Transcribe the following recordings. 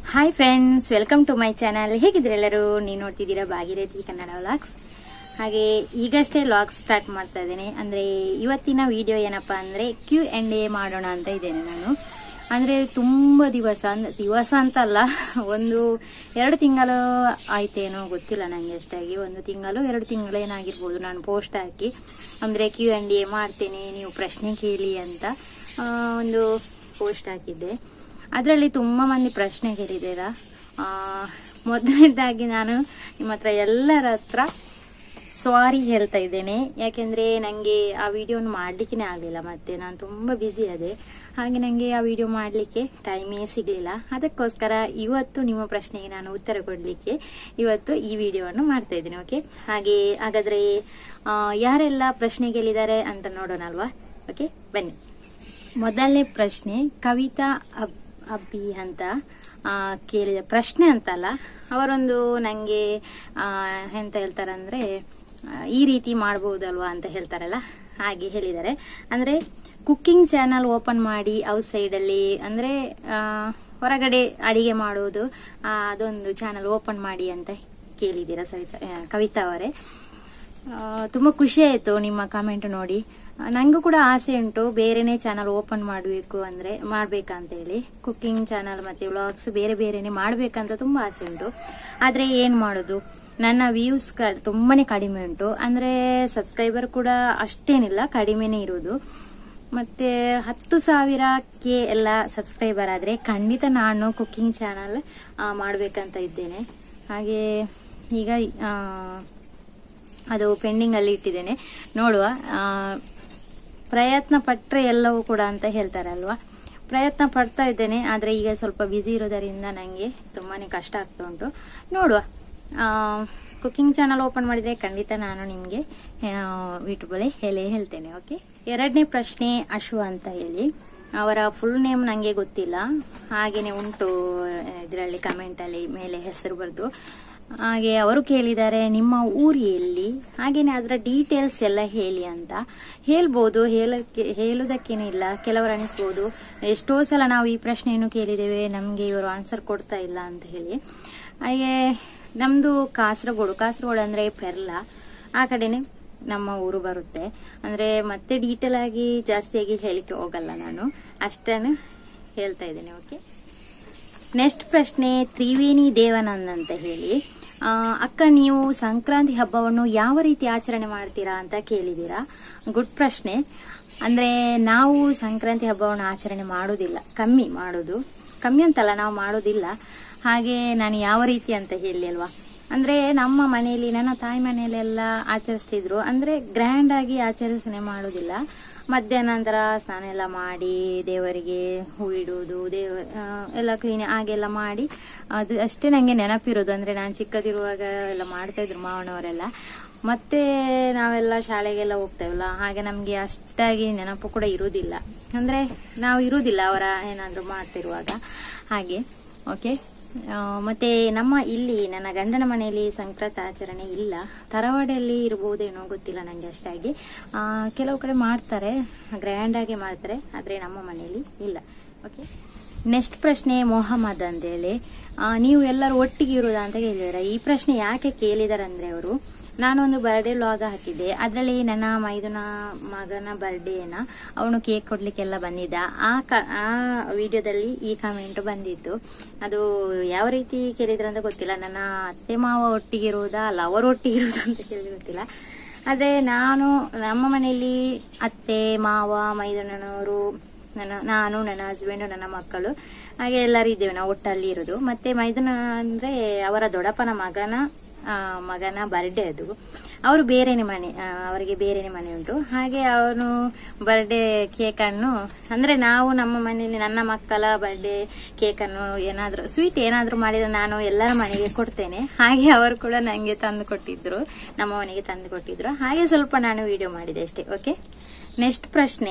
hi friends welcome to my channel ಹೇಗಿದ್ರೆ ಎಲ್ಲರೂ ನೀವು ನೋಡ್ತಿದ್ದೀರಾ ಭಾಗೀರಥಿ ಕನ್ನಡ ವ್ಲಾಗ್ಸ್ ಹಾಗೆ ಈಗಷ್ಟೇ ವ್ಲಾಗ್ಸ್ ಸ್ಟಾರ್ಟ್ ಮಾಡ್ತಾ ಇದ್ದೇನೆ ಅಂದರೆ ಇವತ್ತಿನ ವಿಡಿಯೋ ಏನಪ್ಪ ಅಂದರೆ ಕ್ಯೂ ಆ್ಯಂಡ್ ಎ ಮಾಡೋಣ ಅಂತ ಇದ್ದೇನೆ ನಾನು ಅಂದರೆ ತುಂಬ ದಿವಸ ಅಂದ್ರೆ ದಿವಸ ಅಂತಲ್ಲ ಒಂದು ಎರಡು ತಿಂಗಳು ಆಯ್ತೇನೋ ಗೊತ್ತಿಲ್ಲ ನನಗೆ ಅಷ್ಟಾಗಿ ಒಂದು ತಿಂಗಳು ಎರಡು ತಿಂಗಳು ಏನಾಗಿರ್ಬೋದು ನಾನು ಪೋಸ್ಟ್ ಹಾಕಿ ಅಂದರೆ ಕ್ಯೂ ಆ್ಯಂಡ್ ಎ ಮಾಡ್ತೇನೆ ನೀವು ಪ್ರಶ್ನೆ ಕೇಳಿ ಅಂತ ಆ, ಒಂದು ಪೋಸ್ಟ್ ಹಾಕಿದ್ದೆ ಅದರಲ್ಲಿ ತುಂಬ ಮಂದಿ ಪ್ರಶ್ನೆ ಕೇಳಿದ್ದೀರಾ ಆ, ಮೊದಲನೇದಾಗಿ ನಾನು ನಿಮ್ಮ ಹತ್ರ ಎಲ್ಲರ ಹತ್ರ ಸಾರಿ ಹೇಳ್ತಾ ಇದ್ದೇನೆ ಯಾಕೆಂದರೆ ನನಗೆ ಆ ವಿಡಿಯೋನ ಮಾಡಲಿಕ್ಕೆ ಆಗಲಿಲ್ಲ ಮತ್ತೆ ನಾನು ತುಂಬ ಬ್ಯುಸಿ ಅದೇ ಹಾಗೆ ನನಗೆ ಆ ವಿಡಿಯೋ ಮಾಡಲಿಕ್ಕೆ ಟೈಮೇ ಸಿಗಲಿಲ್ಲ ಅದಕ್ಕೋಸ್ಕರ ಇವತ್ತು ನಿಮ್ಮ ಪ್ರಶ್ನೆಗೆ ನಾನು ಉತ್ತರ ಕೊಡಲಿಕ್ಕೆ ಇವತ್ತು ಈ ವಿಡಿಯೋವನ್ನು ಮಾಡ್ತಾ ಇದ್ದೀನಿ ಓಕೆ ಹಾಗೆ ಹಾಗಾದರೆ ಆ, ಯಾರೆಲ್ಲ ಪ್ರಶ್ನೆ ಕೇಳಿದ್ದಾರೆ ಅಂತ ನೋಡೋಣ ಅಲ್ವಾ ಓಕೆ ಬನ್ನಿ ಮೊದಲನೇ ಪ್ರಶ್ನೆ ಕವಿತಾ ಅಬ್ ಅಬ್ಬಿ ಅಂತ ಆ, ಕೇಳಿದ ಪ್ರಶ್ನೆ ಅಂತಲ್ಲ ಅವರೊಂದು ನನಗೆ ಎಂತ ಹೇಳ್ತಾರಂದ್ರೆ ಆ, ಈ ರೀತಿ ಮಾಡ್ಬೋದಲ್ವಾ ಅಂತ ಹೇಳ್ತಾರಲ್ಲ ಹಾಗೆ ಹೇಳಿದ್ದಾರೆ ಅಂದರೆ ಕುಕ್ಕಿಂಗ್ ಚಾನಲ್ ಓಪನ್ ಮಾಡಿ ಔಟ್ ಸೈಡಲ್ಲಿ ಅಂದರೆ ಹೊರಗಡೆ ಅಡಿಗೆ ಮಾಡೋದು ಆ, ಅದೊಂದು ಚಾನಲ್ ಓಪನ್ ಮಾಡಿ ಅಂತ ಕೇಳಿದ್ದೀರಾ ಸವಿತಾ ಆ, ಕವಿತಾ ಅವರೇ ಆ, ತುಂಬ ಖುಷಿ ಆಯಿತು ನಿಮ್ಮ ಕಮೆಂಟ್ ನೋಡಿ ಆ, ನಂಗೂ ಕೂಡ ಆಸೆ ಉಂಟು ಬೇರೆನೇ ಚಾನಲ್ ಓಪನ್ ಮಾಡಬೇಕು ಅಂದರೆ ಮಾಡಬೇಕಂತ ಹೇಳಿ ಕುಕ್ಕಿಂಗ್ ಚಾನಲ್ ಮತ್ತು ವ್ಲಾಗ್ಸ್ ಬೇರೆ ಬೇರೆನೇ ಮಾಡಬೇಕಂತ ತುಂಬ ಆಸೆ ಉಂಟು ಆದರೆ ಏನು ಮಾಡೋದು ನನ್ನ ವ್ಯೂಸ್ ಕ ತುಂಬಾ ಕಡಿಮೆ ಉಂಟು ಅಂದರೆ ಸಬ್ಸ್ಕ್ರೈಬರ್ ಕೂಡ ಅಷ್ಟೇನಿಲ್ಲ ಕಡಿಮೆನೇ ಇರೋದು ಮತ್ತು ಹತ್ತು ಸಾವಿರಕ್ಕೆ ಎಲ್ಲ ಸಬ್ಸ್ಕ್ರೈಬರ್ ಆದರೆ ಖಂಡಿತ ನಾನು ಕುಕ್ಕಿಂಗ್ ಚಾನಲ್ ಮಾಡಬೇಕಂತ ಇದ್ದೇನೆ ಹಾಗೆ ಈಗ ಆ, ಅದು ಪೆಂಡಿಂಗ್ ಅಲ್ಲಿ ಇಟ್ಟಿದ್ದೇನೆ ನೋಡುವ ಆ, ಪ್ರಯತ್ನ ಪಟ್ಟರೆ ಎಲ್ಲವೂ ಕೂಡ ಅಂತ ಹೇಳ್ತಾರಲ್ವಾ ಪ್ರಯತ್ನ ಪಡ್ತಾ ಇದ್ದೇನೆ ಆದರೆ ಈಗ ಸ್ವಲ್ಪ ಬ್ಯುಸಿ ಇರೋದರಿಂದ ನನಗೆ ತುಂಬಾ ಕಷ್ಟ ಆಗ್ತಾ ಉಂಟು ನೋಡುವ ಕುಕ್ಕಿಂಗ್ ಚಾನಲ್ ಓಪನ್ ಮಾಡಿದರೆ ಖಂಡಿತ ನಾನು ನಿಮಗೆ ಯೂಟ್ಯೂಬಲ್ಲಿ ಹೇಳೇ ಹೇಳ್ತೇನೆ ಓಕೆ ಎರಡನೇ ಪ್ರಶ್ನೆ ಅಶು ಅಂತ ಹೇಳಿ ಅವರ ಫುಲ್ ನೇಮ್ ನನಗೆ ಗೊತ್ತಿಲ್ಲ ಹಾಗೇನೆ ಉಂಟು ಇದರಲ್ಲಿ ಕಮೆಂಟಲ್ಲಿ ಮೇಲೆ ಹೆಸರು ಬರೆದು ಹಾಗೆ ಅವರು ಕೇಳಿದ್ದಾರೆ ನಿಮ್ಮ ಊರು ಎಲ್ಲಿ ಹಾಗೇನೆ ಅದರ ಡೀಟೇಲ್ಸ್ ಎಲ್ಲ ಹೇಳಿ ಅಂತ ಹೇಳ್ಬೋದು ಹೇಳಕ್ಕೆ ಹೇಳುವುದಕ್ಕೇನಿಲ್ಲ ಕೆಲವರು ಅನಿಸ್ಬೋದು ಎಷ್ಟೋ ಸಲ ನಾವು ಈ ಪ್ರಶ್ನೆಯನ್ನು ಕೇಳಿದ್ದೇವೆ ನಮಗೆ ಇವರು ಆನ್ಸರ್ ಕೊಡ್ತಾ ಇಲ್ಲ ಅಂತ ಹೇಳಿ ಹಾಗೆ ನಮ್ಮದು ಕಾಸರಗೋಡು ಕಾಸರಗೋಡು ಅಂದರೆ ಪೆರ್ಲ ಆ ಕಡೆನೇ ನಮ್ಮ ಊರು ಬರುತ್ತೆ ಅಂದರೆ ಮತ್ತೆ ಡೀಟೇಲ್ ಆಗಿ ಜಾಸ್ತಿಯಾಗಿ ಹೇಳಿಕ್ಕೆ ಹೋಗಲ್ಲ ನಾನು ಅಷ್ಟನ್ನು ಹೇಳ್ತಾ ಇದ್ದೇನೆ ಓಕೆ ನೆಕ್ಸ್ಟ್ ಪ್ರಶ್ನೆ ತ್ರಿವೇಣಿ ದೇವನಂದ್ ಅಂತ ಹೇಳಿ ಆ, ಅಕ್ಕ ನೀವು ಸಂಕ್ರಾಂತಿ ಹಬ್ಬವನ್ನು ಯಾವ ರೀತಿ ಆಚರಣೆ ಮಾಡ್ತೀರಾ ಅಂತ ಕೇಳಿದ್ದೀರಾ ಗುಡ್ ಪ್ರಶ್ನೆ ಅಂದರೆ ನಾವು ಸಂಕ್ರಾಂತಿ ಹಬ್ಬವನ್ನು ಆಚರಣೆ ಮಾಡೋದಿಲ್ಲ ಕಮ್ಮಿ ಮಾಡೋದು ಕಮ್ಮಿ ಅಂತಲ್ಲ ನಾವು ಮಾಡೋದಿಲ್ಲ ಹಾಗೆ ನಾನು ಯಾವ ರೀತಿ ಅಂತ ಹೇಳಿ ಅಲ್ವಾ ಅಂದರೆ ನಮ್ಮ ಮನೆಯಲ್ಲಿ ನನ್ನ ತಾಯಿ ಮನೆಯಲ್ಲೆಲ್ಲ ಆಚರಿಸ್ತಿದ್ರು ಅಂದರೆ ಗ್ರ್ಯಾಂಡ್ ಆಗಿ ಆಚರಿಸಣೆ ಮಾಡೋದಿಲ್ಲ ಮಧ್ಯಾಹ್ನ ನಂತರ ಸ್ನಾನ ಎಲ್ಲ ಮಾಡಿ ದೇವರಿಗೆ ಹೂ ಇಡುವುದು ದೇವ ಆ, ಎಲ್ಲ ಕ್ಲೀನ್ ಹಾಗೆಲ್ಲ ಮಾಡಿ ಅದು ಅಷ್ಟೇ ನನಗೆ ನೆನಪಿರೋದು ಅಂದರೆ ನಾನು ಚಿಕ್ಕದಿರುವಾಗ ಎಲ್ಲ ಮಾಡ್ತಾ ಇದ್ರು ಮಾವನವರೆಲ್ಲ ಮತ್ತೆ ನಾವೆಲ್ಲ ಶಾಲೆಗೆಲ್ಲ ಹೋಗ್ತೇವಲ್ಲ ಹಾಗೆ ನಮಗೆ ಅಷ್ಟಾಗಿ ನೆನಪು ಕೂಡ ಇರುವುದಿಲ್ಲ ಅಂದರೆ ನಾವು ಇರುವುದಿಲ್ಲ ಅವರ ಏನಾದರೂ ಮಾಡ್ತಿರುವಾಗ ಹಾಗೆ ಓಕೆ ಆ, ಮತ್ತೆ ನಮ್ಮ ಇಲ್ಲಿ ನನ್ನ ಗಂಡನ ಮನೆಯಲ್ಲಿ ಸಂಕ್ರಾಂತಿ ಆಚರಣೆ ಇಲ್ಲ ತರವಾಡಿಯಲ್ಲಿ ಇರ್ಬೋದೇನೋ ಗೊತ್ತಿಲ್ಲ ನನಗೆ ಅಷ್ಟಾಗಿ ಆ, ಕೆಲವು ಕಡೆ ಮಾಡ್ತಾರೆ ಗ್ರ್ಯಾಂಡಾಗಿ ಮಾಡ್ತಾರೆ ಆದರೆ ನಮ್ಮ ಮನೆಯಲ್ಲಿ ಇಲ್ಲ ಓಕೆ ನೆಕ್ಸ್ಟ್ ಪ್ರಶ್ನೆ ಮೊಹಮ್ಮದ್ ಅಂತೇಳಿ ಆ, ನೀವು ಎಲ್ಲರೂ ಒಟ್ಟಿಗೆ ಇರುವುದಾ ಅಂತ ಕೇಳಿದ್ದಾರೆ ಈ ಪ್ರಶ್ನೆ ಯಾಕೆ ಕೇಳಿದ್ದಾರೆ ಅಂದರೆ ಅವರು ನಾನೊಂದು ಬರ್ಡೇ ವ್ಲಾಗ್ ಹಾಕಿದ್ದೆ ಅದರಲ್ಲಿ ನನ್ನ ಮೈದುನ ಮಗನ ಬರ್ಡೇನ ಅವನು ಕೇಕ್ ಕೊಡ್ಲಿಕ್ಕೆಲ್ಲ ಬಂದಿದ್ದ ಆ ಕ ಆ ವಿಡಿಯೋದಲ್ಲಿ ಈ ಕಮೆಂಟ್ ಬಂದಿತ್ತು ಅದು ಯಾವ ರೀತಿ ಕೇಳಿದ್ರು ಅಂತ ಗೊತ್ತಿಲ್ಲ ನನ್ನ ಅತ್ತೆ ಮಾವ ಒಟ್ಟಿಗೆ ಇರುವುದಾ ಅಲ್ಲ ಅವರು ಒಟ್ಟಿಗೆ ಇರುವುದಾ ಅಂತ ಕೇಳಿದ್ರೆ ಗೊತ್ತಿಲ್ಲ ಆದರೆ ನಾನು ನಮ್ಮ ಮನೆಯಲ್ಲಿ ಅತ್ತೆ ಮಾವ ಮೈದುನನವರು ನನ್ನ ನಾನು ನನ್ನ ಹಸ್ಬೆಂಡು ನನ್ನ ಮಕ್ಕಳು ಹಾಗೆ ಎಲ್ಲರೂ ಇದ್ದೇವೆ ನಾವು ಒಟ್ಟಲ್ಲಿ ಇರೋದು ಮತ್ತೆ ಮೈದುನ ಅಂದರೆ ಅವರ ದೊಡ್ಡಪ್ಪನ ಮಗನ ಆ, ಮಗನ ಬರ್ಡೇ ಅದು ಅವರು ಬೇರೆನೆ ಮನೆ ಆ, ಅವರಿಗೆ ಬೇರೆನೆ ಮನೆ ಉಂಟು ಹಾಗೆ ಅವನು ಬರ್ಡೇ ಕೇಕನ್ನು ಅಂದರೆ ನಾವು ನಮ್ಮ ಮನೆಯಲ್ಲಿ ನನ್ನ ಮಕ್ಕಳ ಬರ್ಡೇ ಕೇಕನ್ನು ಏನಾದರೂ ಸ್ವೀಟ್ ಏನಾದರೂ ಮಾಡಿದರೆ ನಾನು ಎಲ್ಲರ ಮನೆಗೆ ಕೊಡ್ತೇನೆ ಹಾಗೆ ಅವರು ಕೂಡ ನನಗೆ ತಂದು ಕೊಟ್ಟಿದ್ರು ನಮ್ಮ ಮನೆಗೆ ತಂದು ಕೊಟ್ಟಿದ್ರು ಹಾಗೆ ಸ್ವಲ್ಪ ನಾನು ವಿಡಿಯೋ ಮಾಡಿದೆ ಅಷ್ಟೇ ಓಕೆ ನೆಕ್ಸ್ಟ್ ಪ್ರಶ್ನೆ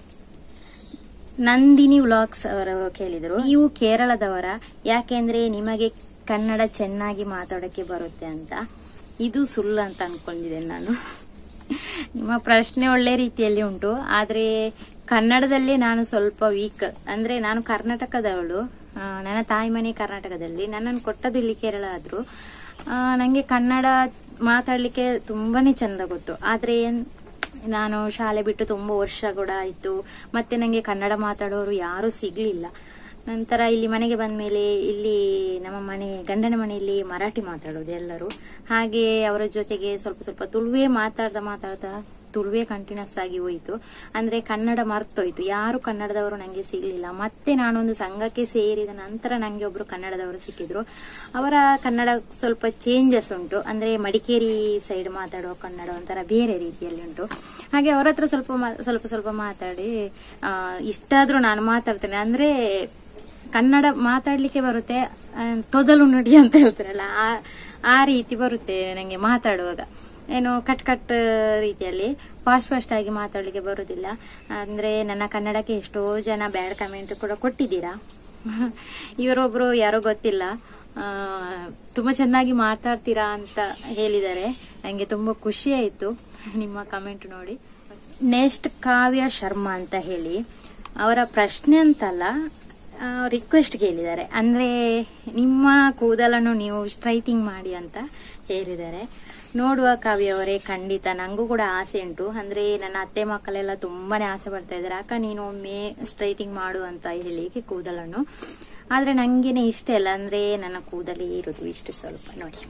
ನಂದಿನಿ ವ್ಲಾಗ್ಸ್ ಅವರು ಕೇಳಿದರು ನೀವು ಕೇರಳದವರ ಯಾಕೆಂದ್ರೆ ನಿಮಗೆ ಕನ್ನಡ ಚೆನ್ನಾಗಿ ಮಾತಾಡೋಕ್ಕೆ ಬರುತ್ತೆ ಅಂತ ಇದು ಸುಳ್ಳು ಅಂತ ಅನ್ಕೊಂಡಿದ್ದೇನೆ ನಾನು ನಿಮ್ಮ ಪ್ರಶ್ನೆ ಒಳ್ಳೆ ರೀತಿಯಲ್ಲಿ ಉಂಟು ಆದರೆ ಕನ್ನಡದಲ್ಲಿ ನಾನು ಸ್ವಲ್ಪ ವೀಕ್ ಅಂದರೆ ನಾನು ಕರ್ನಾಟಕದವಳು ಆ, ನನ್ನ ತಾಯಿ ಮನೆ ಕರ್ನಾಟಕದಲ್ಲಿ ನನ್ನನ್ನು ಕೊಟ್ಟದ್ದು ಇಲ್ಲಿ ಕೇರಳ ಆದರೂ ನನಗೆ ಕನ್ನಡ ಮಾತಾಡಲಿಕ್ಕೆ ತುಂಬಾನೇ ಚಂದ ಗೊತ್ತು ಆದರೆ ನಾನು ಶಾಲೆ ಬಿಟ್ಟು ತುಂಬ ವರ್ಷ ಕೂಡ ಆಯಿತು ಮತ್ತೆ ನನಗೆ ಕನ್ನಡ ಮಾತಾಡೋರು ಯಾರೂ ಸಿಗಲಿಲ್ಲ ನಂತರ ಇಲ್ಲಿ ಮನೆಗೆ ಬಂದ ಮೇಲೆ ಇಲ್ಲಿ ನಮ್ಮ ಮನೆ ಗಂಡನ ಮನೆಯಲ್ಲಿ ಮರಾಠಿ ಮಾತಾಡೋದು ಎಲ್ಲರೂ ಹಾಗೆ ಅವರ ಜೊತೆಗೆ ಸ್ವಲ್ಪ ಸ್ವಲ್ಪ ತುಳುವೇ ಮಾತಾಡ್ತಾ ಮಾತಾಡ್ತಾ ತುಳುವೇ ಕಂಟಿನ್ಯೂಸ್ ಆಗಿ ಹೋಯಿತು ಅಂದ್ರೆ ಕನ್ನಡ ಮರ್ತೋಯ್ತು ಯಾರು ಕನ್ನಡದವರು ನನಗೆ ಸಿಗಲಿಲ್ಲ ಮತ್ತೆ ನಾನೊಂದು ಸಂಘಕ್ಕೆ ಸೇರಿದ ನಂತರ ನನಗೆ ಒಬ್ರು ಕನ್ನಡದವರು ಸಿಕ್ಕಿದ್ರು ಅವರ ಕನ್ನಡ ಸ್ವಲ್ಪ ಚೇಂಜಸ್ ಉಂಟು ಅಂದ್ರೆ ಮಡಿಕೇರಿ ಸೈಡ್ ಮಾತಾಡೋ ಕನ್ನಡ ಒಂಥರ ಬೇರೆ ರೀತಿಯಲ್ಲಿ ಉಂಟು ಹಾಗೆ ಅವರ ಹತ್ರ ಸ್ವಲ್ಪ ಮಾ- ಸ್ವಲ್ಪ ಸ್ವಲ್ಪ ಮಾತಾಡಿ ಆ, ಇಷ್ಟಾದ್ರೂ ನಾನು ಮಾತಾಡ್ತೇನೆ ಅಂದ್ರೆ ಕನ್ನಡ ಮಾತಾಡ್ಲಿಕ್ಕೆ ಬರುತ್ತೆ ಆ, ತೊದಲು ನುಡಿ ಅಂತ ಹೇಳ್ತಾರಲ್ಲ ಆ ಆ ರೀತಿ ಬರುತ್ತೆ ನನಗೆ ಮಾತಾಡುವಾಗ ಏನು ಕಟ್ ಕಟ್ ರೀತಿಯಲ್ಲಿ ಫಾಸ್ಟ್ ಫಾಸ್ಟ್ ಆಗಿ ಮಾತಾಡ್ಲಿಕ್ಕೆ ಬರುವುದಿಲ್ಲ ಅಂದ್ರೆ ನನ್ನ ಕನ್ನಡಕ್ಕೆ ಎಷ್ಟೋ ಜನ ಬ್ಯಾಡ್ ಕಮೆಂಟ್ ಕೂಡ ಕೊಟ್ಟಿದ್ದೀರಾ ಇವರೊಬ್ರು ಯಾರೋ ಗೊತ್ತಿಲ್ಲ ಆ, ತುಂಬಾ ಚೆನ್ನಾಗಿ ಮಾತಾಡ್ತೀರಾ ಅಂತ ಹೇಳಿದ್ದಾರೆ ನನಗೆ ತುಂಬಾ ಖುಷಿ ಆಯಿತು ನಿಮ್ಮ ಕಮೆಂಟ್ ನೋಡಿ ನೆಕ್ಸ್ಟ್ ಕಾವ್ಯ ಶರ್ಮಾ ಅಂತ ಹೇಳಿ ಅವರ ಪ್ರಶ್ನೆ ಅಂತಲ್ಲ ರಿಕ್ವೆಸ್ಟ್ ಕೇಳಿದ್ದಾರೆ ಅಂದ್ರೆ ನಿಮ್ಮ ಕೂದಲನ್ನು ನೀವು ಸ್ಟ್ರೈಟಿಂಗ್ ಮಾಡಿ ಅಂತ ಹೇಳಿದ್ದಾರೆ ನೋಡುವ ಕಾವ್ಯ ಅವರೇ ಖಂಡಿತ ನಂಗೂ ಕೂಡ ಆಸೆ ಉಂಟು ಅಂದ್ರೆ ನನ್ನ ಅತ್ತೆ ಮಕ್ಕಳೆಲ್ಲ ತುಂಬಾನೇ ಆಸೆ ಪಡ್ತಾ ಇದ್ದಾರೆ ಅಕ್ಕ ನೀನು ಒಮ್ಮೆ ಸ್ಟ್ರೈಟಿಂಗ್ ಮಾಡು ಅಂತ ಹೇಳಿ ಕೂದಲನ್ನು ಆದ್ರೆ ನಂಗೇನೆ ಇಷ್ಟ ಇಲ್ಲ ಅಂದ್ರೆ ನನ್ನ ಕೂದಲೇ ಇರೋದು ಇಷ್ಟು ಸ್ವಲ್ಪ ನೋಡಿ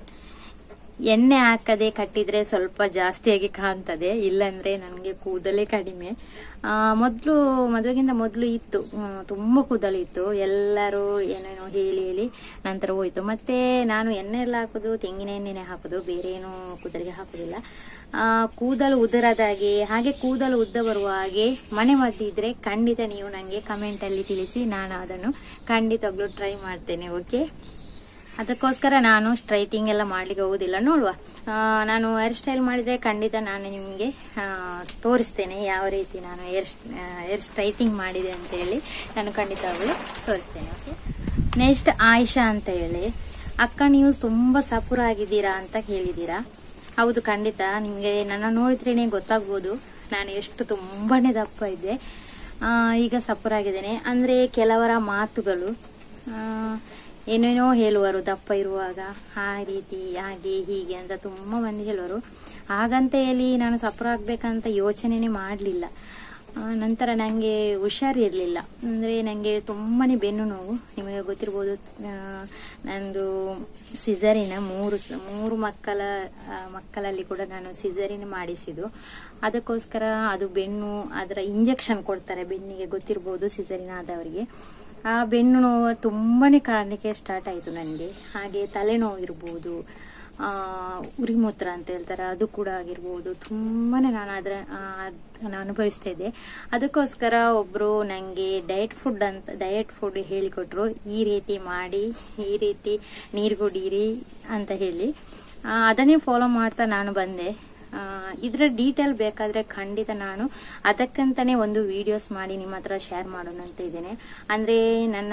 ಎಣ್ಣೆ ಹಾಕದೆ ಕಟ್ಟಿದ್ರೆ ಸ್ವಲ್ಪ ಜಾಸ್ತಿಯಾಗಿ ಕಾಣ್ತದೆ ಇಲ್ಲಾಂದ್ರೆ ನನಗೆ ಕೂದಲೇ ಕಡಿಮೆ ಆ, ಮೊದ್ಲು ಮದುವೆಗಿಂತ ಮೊದಲು ಇತ್ತು ಹ್ಮ್, ತುಂಬಾ ಕೂದಲಿತ್ತು ಎಲ್ಲರೂ ಏನೇನೋ ಹೇಳಿ ಹೇಳಿ ನಂತರ ಹೋಯ್ತು ಮತ್ತೆ ನಾನು ಎಣ್ಣೆ ಎಲ್ಲ ಹಾಕುದು ತೆಂಗಿನ ಎಣ್ಣೆನೆ ಹಾಕುದು ಬೇರೆ ಏನು ಕೂದಲಿಗೆ ಹಾಕುದಿಲ್ಲ ಆ, ಕೂದಲು ಉದುರದಾಗೆ ಹಾಗೆ ಕೂದಲು ಉದ್ದ ಬರುವ ಹಾಗೆ ಮನೆ ಮದ್ದಿದ್ರೆ ಖಂಡಿತ ನೀವು ನನಗೆ ಕಮೆಂಟ್ ಅಲ್ಲಿ ತಿಳಿಸಿ ನಾನು ಅದನ್ನು ಖಂಡಿತವಾಗ್ಲೂ ಟ್ರೈ ಮಾಡ್ತೇನೆ ಓಕೆ ಅದಕ್ಕೋಸ್ಕರ ನಾನು ಸ್ಟ್ರೈಟಿಂಗ್ ಎಲ್ಲ ಮಾಡ್ಲಿಕ್ಕೆ ಹೋಗುದಿಲ್ಲ ನೋಡುವ ಆ, ನಾನು ಹೇರ್ ಸ್ಟೈಲ್ ಮಾಡಿದ್ರೆ ಖಂಡಿತ ನಾನು ನಿಮಗೆ ತೋರಿಸ್ತೇನೆ ಯಾವ ರೀತಿ ನಾನು ಹೇರ್ ಹೇರ್ ಸ್ಟ್ರೈಟಿಂಗ್ ಮಾಡಿದೆ ಅಂತ ಹೇಳಿ ನಾನು ಖಂಡಿತವಾಗ್ಲೂ ತೋರಿಸ್ತೇನೆ ಓಕೆ ನೆಕ್ಸ್ಟ್ ಆಯಿಷಾ ಅಂತ ಹೇಳಿ ಅಕ್ಕ ನೀವು ತುಂಬಾ ಸಪುರ ಆಗಿದ್ದೀರಾ ಅಂತ ಹೇಳಿದ್ದೀರಾ ಹೌದು ಖಂಡಿತ ನಿಮಗೆ ನನ್ನ ನೋಡಿದ್ರೇನೆ ಗೊತ್ತಾಗ್ಬೋದು ನಾನು ಎಷ್ಟು ತುಂಬಾನೇ ದಪ್ಪ ಇದ್ದೆ ಆ, ಈಗ ಸಪುರ ಆಗಿದ್ದೇನೆ ಅಂದ್ರೆ ಕೆಲವರ ಮಾತುಗಳು ಆ, ಏನೇನೋ ಹೇಳುವರು ದಪ್ಪ ಇರುವಾಗ ಆ ರೀತಿ ಹಾಗೆ ಹೀಗೆ ಅಂತ ತುಂಬ ಮಂದಿ ಹೇಳುವರು ಹಾಗಂತ ಹೇಳಿ ನಾನು ಸಫರ್ ಆಗ್ಬೇಕಂತ ಯೋಚನೆನೇ ಮಾಡಲಿಲ್ಲ ನಂತರ ನನಗೆ ಹುಷಾರಿರಲಿಲ್ಲ ಅಂದರೆ ನನಗೆ ತುಂಬಾ ಬೆನ್ನು ನೋವು ನಿಮಗೆ ಗೊತ್ತಿರ್ಬೋದು ಆ, ನಂದು ಸಿಸರಿನ ಮೂರು ಸ- ಮೂರು ಮಕ್ಕಳ ಆ, ಮಕ್ಕಳಲ್ಲಿ ಕೂಡ ನಾನು ಸಿಸರಿನ ಮಾಡಿಸಿದ್ದು ಅದಕ್ಕೋಸ್ಕರ ಅದು ಬೆನ್ನು ಅದರ ಇಂಜೆಕ್ಷನ್ ಕೊಡ್ತಾರೆ ಬೆನ್ನಿಗೆ ಗೊತ್ತಿರ್ಬೋದು ಸಿಸರಿನ ಆದವರಿಗೆ ಆ ಬೆನ್ನು ನೋವು ತುಂಬಾನೇ ಕಾಣಲಿಕ್ಕೆ ಸ್ಟಾರ್ಟ್ ಆಯಿತು ನನಗೆ ಹಾಗೆ ತಲೆನೋವು ಇರ್ಬೋದು ಆ, ಉರಿಮೂತ್ರ ಅಂತ ಹೇಳ್ತಾರೆ ಅದು ಕೂಡ ಆಗಿರ್ಬೋದು ತುಂಬಾನೇ ನಾನು ಅದರ ಆ, ಅದನ್ನ ಅನುಭವಿಸ್ತಾ ಇದ್ದೆ ಅದಕ್ಕೋಸ್ಕರ ಒಬ್ರು ನನಗೆ ಡಯಟ್ ಫುಡ್ ಅಂತ ಡಯಟ್ ಫುಡ್ ಹೇಳಿಕೊಟ್ರು ಈ ರೀತಿ ಮಾಡಿ ಈ ರೀತಿ ನೀರು ಕುಡೀರಿ ಅಂತ ಹೇಳಿ ಆ, ಅದನ್ನೇ ಫಾಲೋ ಮಾಡ್ತಾ ನಾನು ಬಂದೆ ಆ, ಇದರ ಡೀಟೇಲ್ ಬೇಕಾದ್ರೆ ಖಂಡಿತ ನಾನು ಅದಕ್ಕಂತಾನೆ ಒಂದು ವಿಡಿಯೋಸ್ ಮಾಡಿ ನಿಮ್ಮ ಹತ್ರ ಶೇರ್ ಮಾಡೋಣ ಅಂತ ಇದ್ದೇನೆ ಅಂದ್ರೆ ನನ್ನ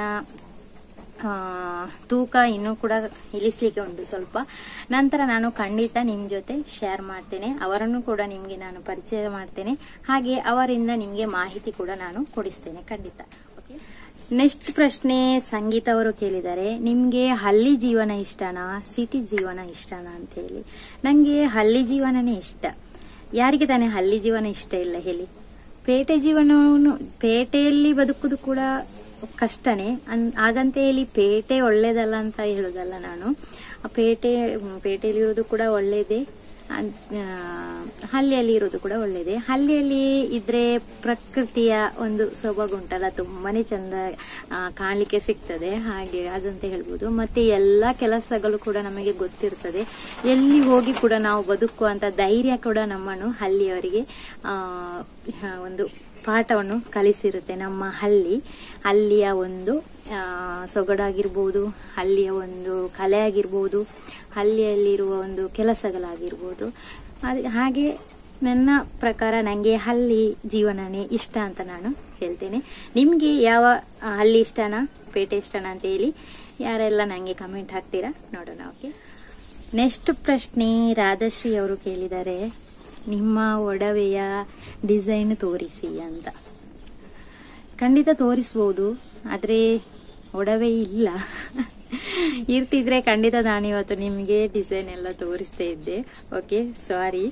ಆ, ತೂಕ ಇನ್ನೂ ಕೂಡ ಇಳಿಸ್ಲಿಕ್ಕೆ ಉಂಟು ಸ್ವಲ್ಪ ನಂತರ ನಾನು ಖಂಡಿತ ನಿಮ್ಮ ಜೊತೆ ಶೇರ್ ಮಾಡ್ತೇನೆ ಅವರನ್ನು ಕೂಡ ನಿಮಗೆ ನಾನು ಪರಿಚಯ ಮಾಡ್ತೇನೆ ಹಾಗೆ ಅವರಿಂದ ನಿಮಗೆ ಮಾಹಿತಿ ಕೂಡ ನಾನು ಕೊಡಿಸ್ತೇನೆ ಖಂಡಿತ ಓಕೆ ನೆಕ್ಸ್ಟ್ ಪ್ರಶ್ನೆ ಸಂಗೀತ ಅವರು ಕೇಳಿದ್ದಾರೆ ನಿಮಗೆ ಹಳ್ಳಿ ಜೀವನ ಇಷ್ಟನಾ ಸಿಟಿ ಜೀವನ ಇಷ್ಟನಾ ಅಂತ ಹೇಳಿ ನನಗೆ ಹಳ್ಳಿ ಜೀವನನೇ ಇಷ್ಟ ಯಾರಿಗೆ ತಾನೇ ಹಳ್ಳಿ ಜೀವನ ಇಷ್ಟ ಇಲ್ಲ ಹೇಳಿ ಪೇಟೆ ಜೀವನವನ್ನು ಪೇಟೆಯಲ್ಲಿ ಬದುಕುದು ಕೂಡ ಕಷ್ಟನೇ ಅನ್ ಹಾಗಂತ ಹೇಳಿ ಪೇಟೆ ಒಳ್ಳೇದಲ್ಲ ಅಂತ ಹೇಳುದಲ್ಲ ನಾನು ಆ ಪೇಟೆ ಮ್, ಪೇಟೆಯಲ್ಲಿರೋದು ಕೂಡ ಒಳ್ಳೇದೇ ಅನ್- ಆ, ಹಳ್ಳಿಯಲ್ಲಿ ಇರೋದು ಕೂಡ ಒಳ್ಳೇದೇ ಹಳ್ಳಿಯಲ್ಲಿ ಇದ್ರೆ ಪ್ರಕೃತಿಯ ಒಂದು ಸೊಬಗುಂಟಲ್ಲ ತುಂಬಾನೇ ಚಂದ ಆ, ಕಾಣ್ಲಿಕ್ಕೆ ಸಿಗ್ತದೆ ಹಾಗೆ ಅದಂತ ಹೇಳ್ಬೋದು ಮತ್ತೆ ಎಲ್ಲ ಕೆಲಸಗಳು ಕೂಡ ನಮಗೆ ಗೊತ್ತಿರ್ತದೆ ಎಲ್ಲಿ ಹೋಗಿ ಕೂಡ ನಾವು ಬದುಕುವಂತ ಧೈರ್ಯ ಕೂಡ ನಮ್ಮನ್ನು ಹಳ್ಳಿಯವರಿಗೆ ಆ, ಒಂದು ಪಾಠವನ್ನು ಕಲಿಸಿರುತ್ತೆ ನಮ್ಮ ಹಳ್ಳಿ ಅಲ್ಲಿಯ ಒಂದು ಆ, ಸೊಗಡಾಗಿರ್ಬೋದು ಅಲ್ಲಿಯ ಒಂದು ಕಲೆ ಆಗಿರ್ಬೋದು ಹಳ್ಳಿಯಲ್ಲಿರುವ ಒಂದು ಕೆಲಸಗಳಾಗಿರ್ಬೋದು ಅದು ಹಾಗೆ ನನ್ನ ಪ್ರಕಾರ ನನಗೆ ಹಳ್ಳಿ ಜೀವನನೇ ಇಷ್ಟ ಅಂತ ನಾನು ಹೇಳ್ತೇನೆ ನಿಮಗೆ ಯಾವ ಆ, ಹಳ್ಳಿ ಇಷ್ಟನಾ ಪೇಟೆ ಇಷ್ಟನಾ ಅಂತ ಹೇಳಿ ಯಾರೆಲ್ಲ ನನಗೆ ಕಮೆಂಟ್ ಹಾಕ್ತೀರಾ ನೋಡೋಣ ಓಕೆ ನೆಕ್ಸ್ಟ್ ಪ್ರಶ್ನೆ ರಾಧಶ್ರೀ ಅವರು ಕೇಳಿದ್ದಾರೆ ನಿಮ್ಮ ಒಡವೆಯ ಡಿಸೈನ್ ತೋರಿಸಿ ಅಂತ ಖಂಡಿತ ತೋರಿಸ್ಬೋದು ಆದರೆ ಒಡವೆ ಇಲ್ಲ ಇರ್ತಿದ್ರೆ ಖಂಡಿತ ನಾನು ಇವತ್ತು ನಿಮಗೆ ಡಿಸೈನ್ ಎಲ್ಲ ತೋರಿಸ್ತಾ ಇದ್ದೆ ಓಕೆ ಸಾರಿ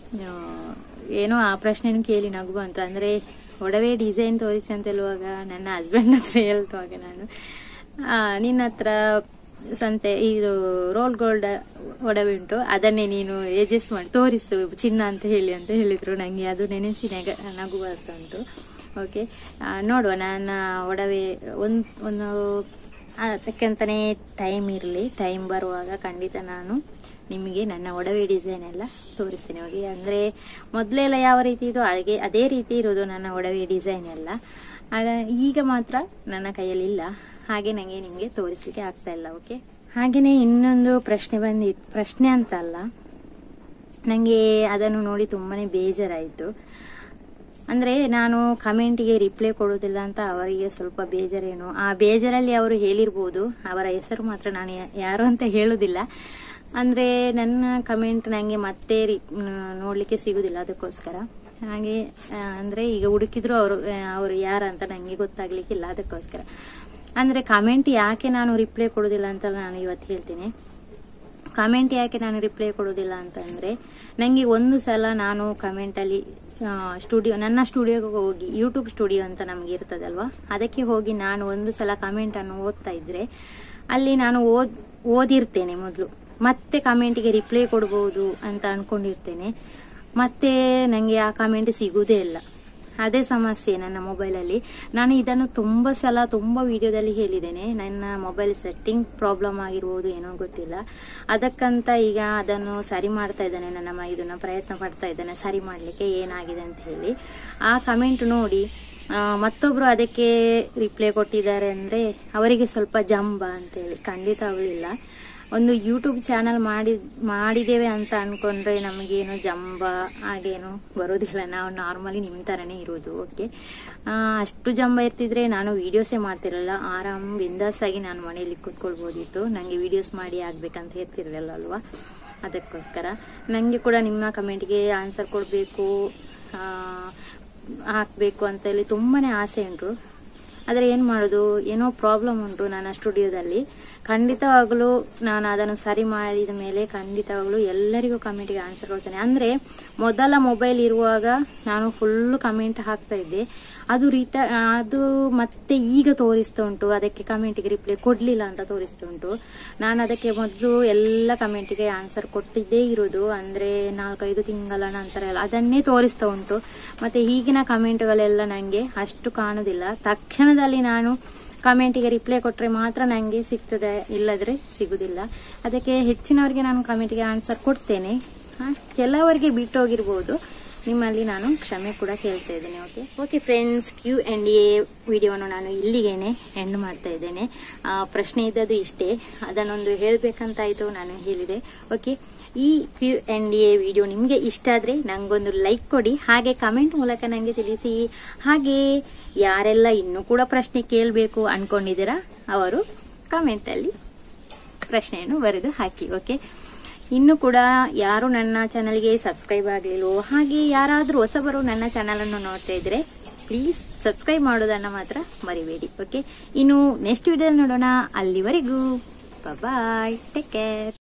ಏನೋ ಆ ಪ್ರಶ್ನೆನೂ ಕೇಳಿ ನಗು ಬಂತು ಅಂದರೆ ಒಡವೆ ಡಿಸೈನ್ ತೋರಿಸಿ ಅಂತ ಹೇಳುವಾಗ ನನ್ನ ಹಸ್ಬೆಂಡ್ ಹತ್ರ ಹೇಳ್ತುವಾಗ ನಾನು ಆ, ನಿನ್ನ ಹತ್ರ ಸಂತೆ ಇದು ರೋಲ್ ಗೋಲ್ಡ್ ಒಡವೆ ಉಂಟು ಅದನ್ನೇ ನೀನು ಅಡ್ಜಸ್ಟ್ ಮಾಡಿ ತೋರಿಸು ಚಿನ್ನ ಅಂತ ಹೇಳಿ ಅಂತ ಹೇಳಿದ್ರು ನನಗೆ ಅದು ನೆನೆಸಿ ನೆಗ ನಗು ಬರ್ತಾ ಉಂಟು ಓಕೆ ನೋಡುವ ನನ್ನ ಒಡವೆ ಒಂದು ಒಂದು ಅದಕ್ಕಂತಲೇ ಟೈಮ್ ಇರಲಿ ಟೈಮ್ ಬರುವಾಗ ಖಂಡಿತ ನಾನು ನಿಮಗೆ ನನ್ನ ಒಡವೆ ಡಿಸೈನ್ ಎಲ್ಲ ತೋರಿಸ್ತೀನಿ ಹೋಗಿ ಅಂದರೆ ಮೊದಲೆಲ್ಲ ಯಾವ ರೀತಿ ಇದು ಹಾಗೆ ಅದೇ ರೀತಿ ಇರೋದು ನನ್ನ ಒಡವೆ ಡಿಸೈನ್ ಎಲ್ಲ ಆಗ ಈಗ ಮಾತ್ರ ನನ್ನ ಕೈಯಲ್ಲಿ ಇಲ್ಲ ಹಾಗೆ ನನಗೆ ನಿಮಗೆ ತೋರಿಸಲಿಕ್ಕೆ ಆಗ್ತಾ ಇಲ್ಲ ಓಕೆ ಹಾಗೆಯೇ ಇನ್ನೊಂದು ಪ್ರಶ್ನೆ ಬಂದಿತ್ತು ಪ್ರಶ್ನೆ ಅಂತಲ್ಲ ನನಗೆ ಅದನ್ನು ನೋಡಿ ತುಂಬಾ ಬೇಜಾರಾಯಿತು ಅಂದರೆ ನಾನು ಕಮೆಂಟಿಗೆ ರಿಪ್ಲೈ ಕೊಡೋದಿಲ್ಲ ಅಂತ ಅವರಿಗೆ ಸ್ವಲ್ಪ ಬೇಜಾರೇನು ಆ ಬೇಜಾರಲ್ಲಿ ಅವರು ಹೇಳಿರ್ಬೋದು ಅವರ ಹೆಸರು ಮಾತ್ರ ನಾನು ಯಾ- ಯಾರು ಅಂತ ಹೇಳೋದಿಲ್ಲ ಅಂದರೆ ನನ್ನ ಕಮೆಂಟ್ ನನಗೆ ಮತ್ತೆ ರಿ ನೋಡಲಿಕ್ಕೆ ಸಿಗೋದಿಲ್ಲ ಅದಕ್ಕೋಸ್ಕರ ಹಾಗೆ ಅಂದರೆ ಈಗ ಹುಡುಕಿದ್ರು ಅವರು ಅವರು ಯಾರಂತ ನನಗೆ ಗೊತ್ತಾಗ್ಲಿಕ್ಕಿಲ್ಲ ಅದಕ್ಕೋಸ್ಕರ ಅಂದರೆ ಕಮೆಂಟ್ ಯಾಕೆ ನಾನು ರಿಪ್ಲೈ ಕೊಡೋದಿಲ್ಲ ಅಂತ ನಾನು ಇವತ್ತು ಹೇಳ್ತೀನಿ ಕಮೆಂಟ್ ಯಾಕೆ ನಾನು ರಿಪ್ಲೈ ಕೊಡೋದಿಲ್ಲ ಅಂತಂದರೆ ನನಗೆ ಒಂದು ಸಲ ನಾನು ಕಮೆಂಟಲ್ಲಿ ಸ್ಟುಡಿಯೋ ನನ್ನ ಸ್ಟುಡಿಯೋಗೆ ಹೋಗಿ ಯೂಟ್ಯೂಬ್ ಸ್ಟುಡಿಯೋ ಅಂತ ನಮಗೆ ಇರ್ತದಲ್ವಾ ಅದಕ್ಕೆ ಹೋಗಿ ನಾನು ಒಂದು ಸಲ ಕಮೆಂಟನ್ನು ಓದ್ತಾ ಇದ್ದರೆ ಅಲ್ಲಿ ನಾನು ಓದ್ ಓದಿರ್ತೇನೆ ಮೊದಲು ಮತ್ತೆ ಕಮೆಂಟಿಗೆ ರಿಪ್ಲೈ ಕೊಡ್ಬೋದು ಅಂತ ಅಂದ್ಕೊಂಡಿರ್ತೇನೆ ಮತ್ತೆ ನನಗೆ ಆ ಕಮೆಂಟ್ ಸಿಗುವುದೇ ಇಲ್ಲ ಅದೇ ಸಮಸ್ಯೆ ನನ್ನ ಮೊಬೈಲಲ್ಲಿ ನಾನು ಇದನ್ನು ತುಂಬ ಸಲ ತುಂಬ ವಿಡಿಯೋದಲ್ಲಿ ಹೇಳಿದ್ದೇನೆ ನನ್ನ ಮೊಬೈಲ್ ಸೆಟ್ಟಿಂಗ್ ಪ್ರಾಬ್ಲಮ್ ಆಗಿರ್ಬೋದು ಏನೋ ಗೊತ್ತಿಲ್ಲ ಅದಕ್ಕಂತ ಈಗ ಅದನ್ನು ಸರಿ ಮಾಡ್ತಾ ಇದ್ದೇನೆ ನನ್ನ ಮ ಇದನ್ನು ಪ್ರಯತ್ನ ಪಡ್ತಾ ಇದ್ದೇನೆ ಸರಿ ಮಾಡಲಿಕ್ಕೆ ಏನಾಗಿದೆ ಅಂತ ಹೇಳಿ ಆ ಕಮೆಂಟ್ ನೋಡಿ ಆ, ಮತ್ತೊಬ್ರು ಅದಕ್ಕೆ ರಿಪ್ಲೈ ಕೊಟ್ಟಿದ್ದಾರೆ ಅಂದರೆ ಅವರಿಗೆ ಸ್ವಲ್ಪ ಜಂಬ ಅಂತೇಳಿ ಖಂಡಿತ ಅವಳಿಲ್ಲ ಒಂದು ಯೂಟ್ಯೂಬ್ ಚಾನಲ್ ಮಾಡಿ ಮಾಡಿದ್ದೇವೆ ಅಂತ ಅನ್ಕೊಂಡ್ರೆ ನಮಗೇನು ಜಂಬ ಹಾಗೇನು ಬರೋದಿಲ್ಲ ನಾವು ನಾರ್ಮಲಿ ನಿಮ್ಮ ಥರನೇ ಇರೋದು ಓಕೆ ಅಷ್ಟು ಜಂಬ ಇರ್ತಿದ್ರೆ ನಾನು ವೀಡಿಯೋಸೇ ಮಾಡ್ತಿರಲ್ಲ ಆರಾಮ್ ಬಿಂದಾಸ್ ಆಗಿ ನಾನು ಮನೆಯಲ್ಲಿ ಕೂತ್ಕೊಳ್ಬೋದಿತ್ತು ನನಗೆ ವೀಡಿಯೋಸ್ ಮಾಡಿ ಆಗ್ಬೇಕಂತ ಇರ್ತಿರಲಿಲ್ಲ ಅಲ್ವಾ ಅದಕ್ಕೋಸ್ಕರ ನನಗೆ ಕೂಡ ನಿಮ್ಮ ಕಮೆಂಟ್ಗೆ ಆನ್ಸರ್ ಕೊಡಬೇಕು ಹಾಕಬೇಕು ಅಂತೇಳಿ ತುಂಬಾ ಆಸೆ ಉಂಟು ಆದರೆ ಏನು ಮಾಡೋದು ಏನೋ ಪ್ರಾಬ್ಲಮ್ ಉಂಟು ನನ್ನ ಸ್ಟುಡಿಯೋದಲ್ಲಿ ಖಂಡಿತವಾಗಲೂ ನಾನು ಅದನ್ನು ಸರಿ ಮಾಡಿದ ಮೇಲೆ ಖಂಡಿತವಾಗಲೂ ಎಲ್ಲರಿಗೂ ಕಮೆಂಟಿಗೆ ಆನ್ಸರ್ ಕೊಡ್ತೇನೆ ಅಂದರೆ ಮೊದಲ ಮೊಬೈಲ್ ಇರುವಾಗ ನಾನು ಫುಲ್ಲು ಕಮೆಂಟ್ ಹಾಕ್ತಾ ಇದ್ದೆ ಅದು ರಿಟ ಅದು ಮತ್ತೆ ಈಗ ತೋರಿಸ್ತಾ ಉಂಟು ಅದಕ್ಕೆ ಕಮೆಂಟಿಗೆ ರಿಪ್ಲೈ ಕೊಡಲಿಲ್ಲ ಅಂತ ತೋರಿಸ್ತಾ ಉಂಟು ನಾನು ಅದಕ್ಕೆ ಮೊದಲು ಎಲ್ಲ ಕಮೆಂಟಿಗೆ ಆನ್ಸರ್ ಕೊಟ್ಟಿದ್ದೇ ಇರೋದು ಅಂದರೆ ನಾಲ್ಕೈದು ತಿಂಗಳ ನಂತರ ಎಲ್ಲ ಅದನ್ನೇ ತೋರಿಸ್ತಾ ಉಂಟು ಮತ್ತು ಈಗಿನ ಕಮೆಂಟ್ಗಳೆಲ್ಲ ನನಗೆ ಅಷ್ಟು ಕಾಣುವುದಿಲ್ಲ ತಕ್ಷಣದಲ್ಲಿ ನಾನು ಕಮೆಂಟಿಗೆ ರಿಪ್ಲೈ ಕೊಟ್ಟರೆ ಮಾತ್ರ ನನಗೆ ಸಿಗ್ತದೆ ಇಲ್ಲದ್ರೆ ಸಿಗುದಿಲ್ಲ ಅದಕ್ಕೆ ಹೆಚ್ಚಿನವರಿಗೆ ನಾನು ಕಮೆಂಟಿಗೆ ಆನ್ಸರ್ ಕೊಡ್ತೇನೆ ಆ, ಕೆಲವರಿಗೆ ಬಿಟ್ಟು ಹೋಗಿರ್ಬೋದು ನಿಮ್ಮಲ್ಲಿ ನಾನು ಕ್ಷಮೆ ಕೂಡ ಕೇಳ್ತಾ ಇದ್ದೇನೆ okay okay friends Q and A ವಿಡಿಯೋವನ್ನು ನಾನು ಇಲ್ಲಿಗೇನೆ ಎಂಡ್ ಮಾಡ್ತಾ ಇದ್ದೇನೆ ಆ, ಪ್ರಶ್ನೆ ಇದ್ದದ್ದು ಇಷ್ಟೇ ಅದನ್ನೊಂದು ಹೇಳಬೇಕಂತಾಯಿತು ನಾನು ಹೇಳಿದೆ ಓಕೆ ಈ ಕ್ಯೂ ಆ್ಯಂಡ್ ಎ ವಿಡಿಯೋ ನಿಮಗೆ ಇಷ್ಟ ಆದರೆ ನನಗೊಂದು ಲೈಕ್ ಕೊಡಿ ಹಾಗೆ ಕಮೆಂಟ್ ಮೂಲಕ ನನಗೆ ತಿಳಿಸಿ ಹಾಗೆ ಯಾರೆಲ್ಲ ಇನ್ನೂ ಕೂಡ ಪ್ರಶ್ನೆ ಕೇಳಬೇಕು ಅನ್ಕೊಂಡಿದ್ದೀರಾ ಅವರು ಕಮೆಂಟಲ್ಲಿ ಪ್ರಶ್ನೆಯನ್ನು ಬರೆದು ಹಾಕಿ ಓಕೆ ಇನ್ನು ಕೂಡ ಯಾರು ನನ್ನ ಚಾನಲ್ಗೆ ಸಬ್ಸ್ಕ್ರೈಬ್ ಆಗಲಿಲ್ಲವೋ ಹಾಗೆ ಯಾರಾದರೂ ಹೊಸಬರು ನನ್ನ ಚಾನಲನ್ನು ನೋಡ್ತಾ ಇದ್ರೆ ಪ್ಲೀಸ್ ಸಬ್ಸ್ಕ್ರೈಬ್ ಮಾಡೋದನ್ನು ಮಾತ್ರ ಮರಿಬೇಡಿ ಓಕೆ ಇನ್ನು ನೆಕ್ಸ್ಟ್ ವಿಡಿಯೋದಲ್ಲಿ ನೋಡೋಣ ಅಲ್ಲಿವರೆಗೂ ಬಾಯ್ ಟೇಕ್ ಕೇರ್